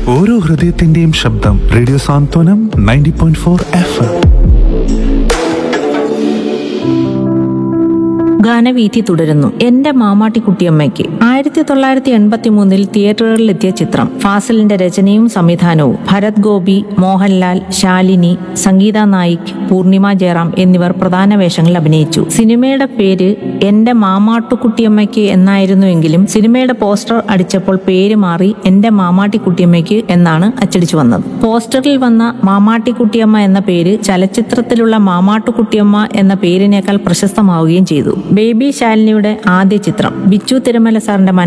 ഓരോ ഹൃദയത്തിന്റെയും ശബ്ദം radio Santhwanam ninety point four F M ഗാനവീഥി തുടരുന്നു എന്റെ മാമാട്ടിക്കുട്ടിയമ്മയ്ക്ക് ആയിരത്തി തൊള്ളായിരത്തി എൺപത്തി മൂന്നിൽ തിയേറ്ററുകളിലെത്തിയ ചിത്രം ഫാസിലിന്റെ രചനയും സംവിധാനവും ഭരത് ഗോപി മോഹൻലാൽ ശാലിനി സംഗീത നായിക് പൂർണിമ ജയറാം എന്നിവർ പ്രധാന വേഷങ്ങളിൽ അഭിനയിച്ചു സിനിമയുടെ പേര് എന്റെ മാമാട്ടുകുട്ടിയമ്മയ്ക്ക് എന്നായിരുന്നുവെങ്കിലും സിനിമയുടെ പോസ്റ്റർ അടിച്ചപ്പോൾ പേര് മാറി എന്റെ മാമാട്ടിക്കുട്ടിയമ്മയ്ക്ക് എന്നാണ് അച്ചടിച്ചു വന്നത് പോസ്റ്ററിൽ വന്ന മാമാട്ടിക്കുട്ടിയമ്മ എന്ന പേര് ചലച്ചിത്രത്തിലുള്ള മാമാട്ടുകുട്ടിയമ്മ എന്ന പേരിനേക്കാൾ പ്രശസ്തമാവുകയും ചെയ്തു ബേബി ശാലിനിയുടെ ആദ്യ ചിത്രം ബിച്ചു തിരുമല സാറിന്റെ